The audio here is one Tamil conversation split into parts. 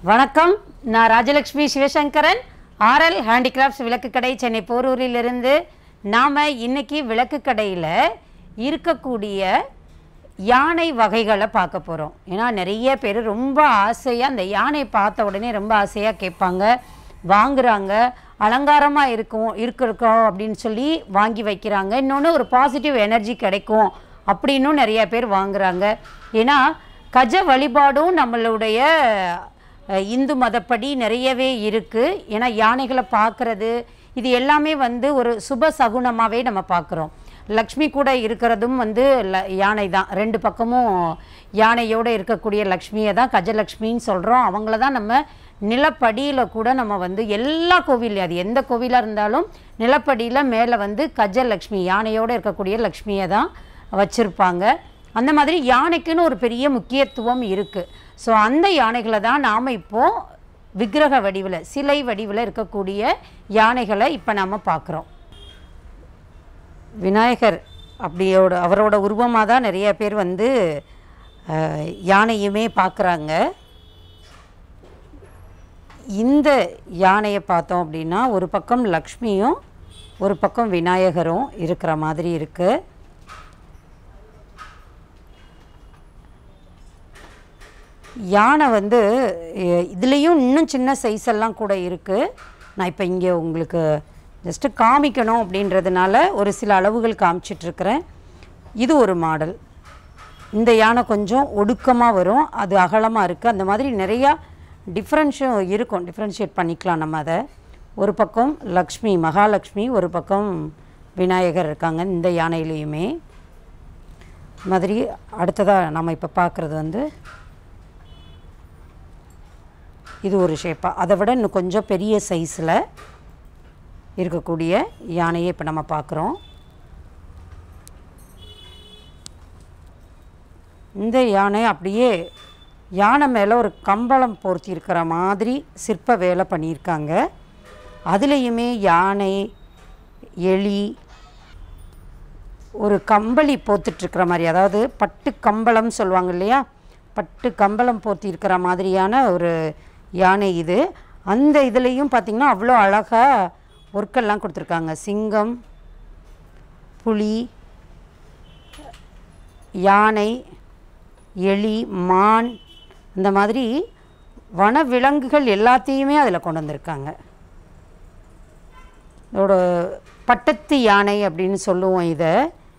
வணக்கம் நான் ராஜலக்ஷ்மி சிவசங்கரன் ஆர்எல் ஹேண்டிகிராஃப்ட்ஸ் விளக்கு கடை சென்னை போரூரிலிருந்து நாம் இன்னைக்கு விளக்கு கடையில் இருக்கக்கூடிய யானை வகைகளை பார்க்க போகிறோம் ஏன்னா நிறைய பேர் ரொம்ப ஆசையாக அந்த யானை பார்த்த உடனே ரொம்ப ஆசையாக கேட்பாங்க வாங்குறாங்க அலங்காரமாக இருக்கும் இருக்கோம் அப்படின்னு சொல்லி வாங்கி வைக்கிறாங்க இன்னொன்று ஒரு பாசிட்டிவ் எனர்ஜி கிடைக்கும் அப்படின்னும் நிறைய பேர் வாங்குறாங்க ஏன்னா கஜ வழிபாடும் நம்மளுடைய அஹ், இந்து மதப்படி நிறையவே இருக்குது ஏன்னா யானைகளை பார்க்குறது இது எல்லாமே வந்து ஒரு சுப சகுனமாகவே நம்ம பார்க்குறோம் லக்ஷ்மி கூட இருக்கிறதும் வந்து ல- யானை தான் ரெண்டு பக்கமும் யானையோடு இருக்கக்கூடிய லக்ஷ்மியை தான் கஜலக்ஷ்மின்னு சொல்கிறோம் அவங்கள தான் நம்ம நிலப்படியில் கூட நம்ம வந்து எல்லா கோவில்லையும் அது எந்த கோவிலாக இருந்தாலும் நிலப்படியில் மேலே வந்து கஜலக்ஷ்மி யானையோடு இருக்கக்கூடிய லக்ஷ்மியை தான் வச்சுருப்பாங்க அந்த மாதிரி யானைக்குன்னு ஒரு பெரிய முக்கியத்துவம் இருக்குது ஸோ அந்த யானைகளை தான் நாம் இப்போது விக்கிரக வடிவில் சிலை வடிவில் இருக்கக்கூடிய யானைகளை இப்போ நாம் பார்க்குறோம் விநாயகர் அப்படியோட அவரோட உருவமாக தான் நிறைய பேர் வந்து அஹ், யானையுமே பார்க்குறாங்க இந்த யானையை பார்த்தோம் அப்படின்னா ஒரு பக்கம் லக்ஷ்மியும் ஒரு பக்கம் விநாயகரும் இருக்கிற மாதிரி இருக்குது யானை வந்து எ- இதுலேயும் இன்னும் சின்ன சைஸ் எல்லாம் கூட இருக்குது நான் இப்போ இங்கே உங்களுக்கு ஜஸ்ட்டு காமிக்கணும் அப்படின்றதுனால ஒரு சில அளவுகள் காமிச்சிட்ருக்கிறேன் இது ஒரு மாடல் இந்த யானை கொஞ்சம் ஒடுக்கமாக வரும் அது அகலமாக இருக்குது அந்த மாதிரி நிறையா டிஃப்ரென்ஷும் இருக்கும் டிஃப்ரென்ஷியேட் பண்ணிக்கலாம் நம்ம அதை ஒரு பக்கம் லக்ஷ்மி மகாலட்சுமி ஒரு பக்கம் விநாயகர் இருக்காங்க இந்த யானையிலையுமே மாதிரி அடுத்ததாக நம்ம இப்போ பார்க்குறது வந்து இது ஒரு ஷேப்பாக அதை விட இன்னும் கொஞ்சம் பெரிய சைஸில் இருக்கக்கூடிய யானையை இப்போ நம்ம பார்க்குறோம் இந்த யானை அப்படியே யானை மேலே ஒரு கம்பளம் போர்த்தி இருக்கிற மாதிரி சிற்ப வேலை பண்ணியிருக்காங்க அதுலேயுமே யானை எலி ஒரு கம்பளி போத்துட்ருக்கிற மாதிரி அதாவது பட்டு கம்பளம் சொல்லுவாங்க இல்லையா பட்டு கம்பளம் போர்த்தி இருக்கிற மாதிரியான ஒரு யானை இது அந்த இதுலேயும் பார்த்திங்கன்னா அவ்வளோ அழகாக ஒர்க்கெல்லாம் கொடுத்துருக்காங்க சிங்கம் புலி யானை எலி மான் இந்த மாதிரி வனவிலங்குகள் எல்லாத்தையுமே அதில் கொண்டு வந்திருக்காங்க இதோட பட்டத்து யானை அப்படின்னு சொல்லுவோம் இதை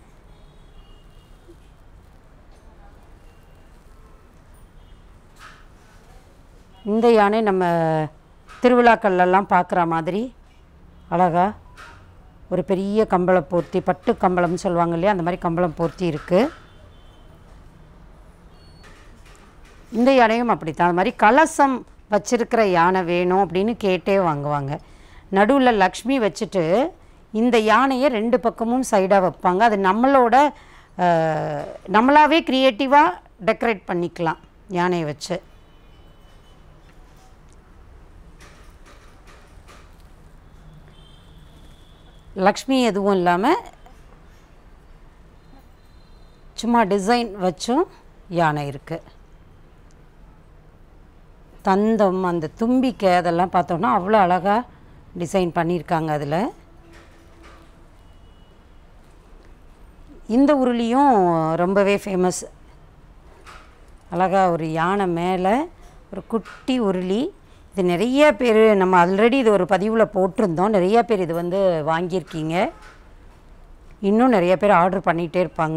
இந்த யானை நம்ம திருவிழாக்கள்லாம் பார்க்குற மாதிரி அழகா ஒரு பெரிய கம்பளம் போர்த்தி பட்டு கம்பளம்னு சொல்லுவாங்க இல்லையா அந்த மாதிரி கம்பளம் போர்த்தி இருக்குது இந்த யானையும் அப்படித்தான் அது மாதிரி கலசம் வச்சிருக்கிற யானை வேணும் அப்படின்னு கேட்டே வாங்குவாங்க நடுவில் லக்ஷ்மி வச்சுட்டு இந்த யானையை ரெண்டு பக்கமும் சைடாக வைப்பாங்க அது நம்மளோட அஹ், நம்மளாவே க்ரியேட்டிவாக டெக்கரேட் பண்ணிக்கலாம் யானையை வச்சு லக்ஷ்மி எதுவும் இல்லாமல் சும்மா டிசைன் வச்சும் யானை இருக்குது தந்தம் அந்த தும்பிக்கை அதெல்லாம் பார்த்தோன்னா அவ்வளோ அழகாக டிசைன் பண்ணியிருக்காங்க அதில் இந்த உருளியும் ரொம்பவே ஃபேமஸ் அழகாக ஒரு யானை மேலே ஒரு குட்டி உருளி இது நிறைய பேர் நம்ம ஆல்ரெடி இது ஒரு பதிவில் போட்டிருந்தோம் நிறைய பேர் இது வந்து வாங்கியிருக்கீங்க இன்னும் நிறைய பேர் ஆர்டர் பண்ணிகிட்டே இருப்பாங்க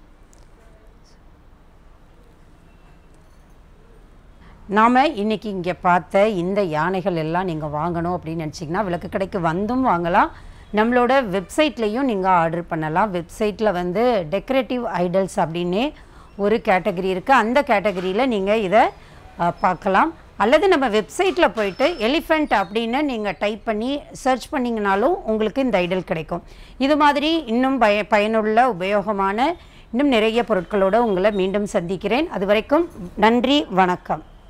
நாம் இன்றைக்கி இங்கே பார்த்த இந்த யானைகள் எல்லாம் நீங்கள் வாங்கணும் அப்படின்னு நினச்சிங்கன்னா விளக்கு கடைக்கு வந்தும் வாங்கலாம் நம்மளோட வெப்சைட்லேயும் நீங்கள் ஆர்டர் பண்ணலாம் வெப்சைட்டில் வந்து டெக்கரேட்டிவ் ஐடல்ஸ் அப்படின்னே ஒரு கேட்டகரி இருக்குது அந்த கேட்டகரியில் நீங்கள் இதை அஹ், பார்க்கலாம் அல்லது நம்ம வெப்சைட்டில் போயிட்டு எலிஃபெண்ட் அப்படின்னு நீங்கள் டைப் பண்ணி சர்ச் பண்ணிங்கனாலும் உங்களுக்கு இந்த ஐடல் கிடைக்கும் இது மாதிரி இன்னும் பய பயனுள்ள உபயோகமான இன்னும் நிறைய பொருட்களோடு உங்களை மீண்டும் சந்திக்கிறேன் அது வரைக்கும் நன்றி வணக்கம்